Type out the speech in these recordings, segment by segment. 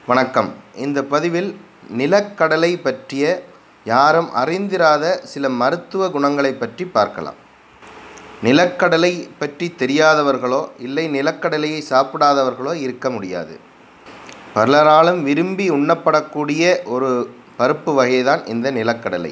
வணக்கம் இந்த பதிவில் நிலக்கடலை பற்றிய யாரும் அறிந்திராத சில மருத்துவ குணங்களை பற்றி பார்க்கலாம் நிலக்கடலை பற்றி தெரியாதவர்களோ இல்லை நிலக்கடலையை சாப்பிடாதவர்களோ இருக்க முடியாது பலராலும் விரும்பி உண்ணப்படக்கூடிய ஒரு பருப்பு வகைதான் இந்த நிலக்கடலை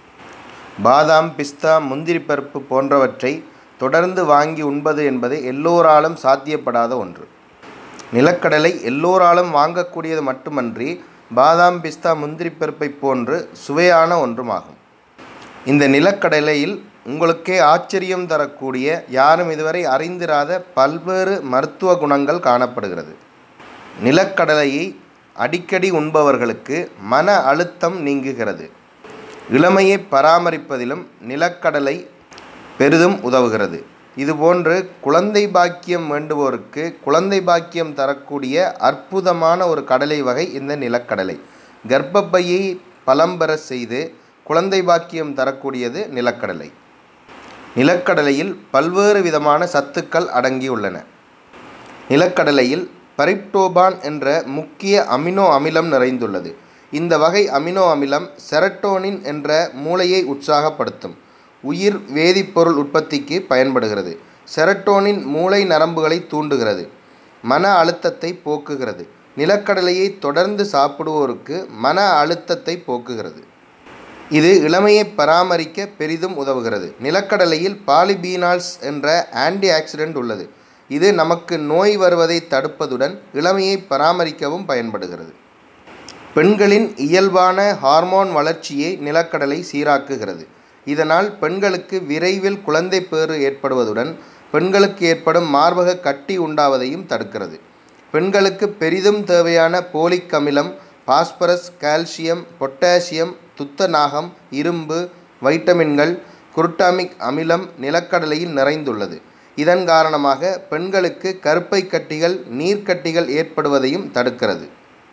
பாதாம் பிஸ்தா முந்திரி பருப்பு போன்றவற்றை தொடர்ந்து வாங்கி உண்பது என்பது எல்லோராலும் சாத்தியப்படாத ஒன்று நிலக்கடலை எல்லோராலும் வாங்கக்கூடியது மட்டுமன்றி பாதாம் பிஸ்தா முந்திரி பருப்பை போன்று சுவையான ஒன்றுமாகும் இந்த நிலக்கடலையில் உங்களுக்கே ஆச்சரியம் தரக்கூடிய யாரும் இதுவரை அறிந்திராத பல்வேறு மருத்துவ குணங்கள் காணப்படுகிறது நிலக்கடலையை அடிக்கடி உண்பவர்களுக்கு மன அழுத்தம் நீங்குகிறது இளமையை பராமரிப்பதிலும் நிலக்கடலை பெரிதும் உதவுகிறது இதுபோன்று குழந்தை பாக்கியம் வேண்டுவோருக்கு குழந்தை பாக்கியம் தரக்கூடிய அற்புதமான ஒரு கடலை வகை இந்த நிலக்கடலை கர்ப்பப்பையை பலம் பெற செய்து குழந்தை பாக்கியம் தரக்கூடியது நிலக்கடலை நிலக்கடலையில் பல்வேறு விதமான சத்துக்கள் அடங்கியுள்ளன நிலக்கடலையில் பரிப்டோபான் என்ற முக்கிய அமினோ அமிலம் நிறைந்துள்ளது இந்த வகை அமினோ அமிலம் செரட்டோனின் என்ற மூளையை உற்சாகப்படுத்தும் உயிர் வேதிப்பொருள் உற்பத்திக்கு பயன்படுகிறது செரட்டோனின் மூளை நரம்புகளை தூண்டுகிறது மன அழுத்தத்தை போக்குகிறது நிலக்கடலையை தொடர்ந்து சாப்பிடுவோருக்கு மன அழுத்தத்தை போக்குகிறது இது இளமையை பராமரிக்க பெரிதும் உதவுகிறது நிலக்கடலையில் பாலிபீனால்ஸ் என்ற ஆன்டி ஆக்சிடென்ட் உள்ளது இது நமக்கு நோய் வருவதை தடுப்பதுடன் இளமையை பராமரிக்கவும் பயன்படுகிறது பெண்களின் இயல்பான ஹார்மோன் வளர்ச்சியை நிலக்கடலை சீராக்குகிறது இதனால் பெண்களுக்கு விரைவில் குழந்தை பேறு ஏற்படுவதுடன் பெண்களுக்கு ஏற்படும் மார்பக கட்டி உண்டாவதையும் தடுக்கிறது பெண்களுக்கு பெரிதும் தேவையான போலிக் அமிலம் பாஸ்பரஸ் கால்சியம் பொட்டாசியம் துத்தநாகம் இரும்பு வைட்டமின்கள் குருட்டாமிக் அமிலம் நிலக்கடலையில் நிறைந்துள்ளது இதன் காரணமாக பெண்களுக்கு கருப்பை கட்டிகள் நீர்க்கட்டிகள் ஏற்படுவதையும் தடுக்கிறது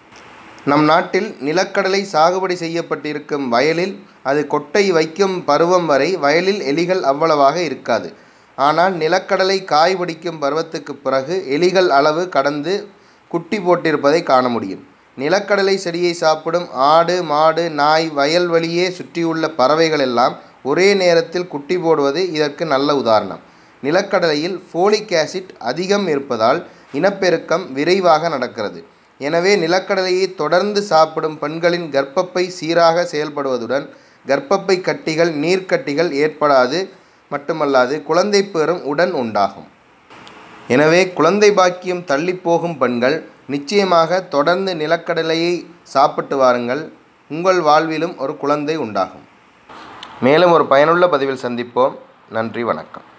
நம் நாட்டில் நிலக்கடலை சாகுபடி செய்யப்பட்டிருக்கும் வயலில் அது கொட்டை வைக்கும் பருவம் வரை வயலில் எலிகள் அவ்வளவாக இருக்காது ஆனால் நிலக்கடலை காய் பிடிக்கும் பருவத்துக்கு பிறகு எலிகள் அளவு கடந்து குட்டி போட்டிருப்பதை காண முடியும் நிலக்கடலை செடியை சாப்பிடும் ஆடு மாடு நாய் வயல்வெளியே சுற்றியுள்ள பறவைகள் எல்லாம் ஒரே நேரத்தில் குட்டி போடுவது இதற்கு நல்ல உதாரணம் நிலக்கடலையில் ஃபோலிக் ஆசிட் அதிகம் இருப்பதால் இனப்பெருக்கம் விரைவாக நடக்கிறது எனவே நிலக்கடலையை தொடர்ந்து சாப்பிடும் பெண்களின் கர்ப்பப்பை சீராக செயல்படுவதுடன் கர்ப்பப்பை கட்டிகள் நீர்க்கட்டிகள் ஏற்படாது மட்டுமல்லாது குழந்தை பேரும் உடன் உண்டாகும் எனவே குழந்தை பாக்கியம் தள்ளி போகும் பெண்கள் நிச்சயமாக தொடர்ந்து நிலக்கடலையை சாப்பிட்டு வாருங்கள் உங்கள் வாழ்விலும் ஒரு குழந்தை உண்டாகும் மேலும் ஒரு பயனுள்ள பதிவில் சந்திப்போம் நன்றி வணக்கம்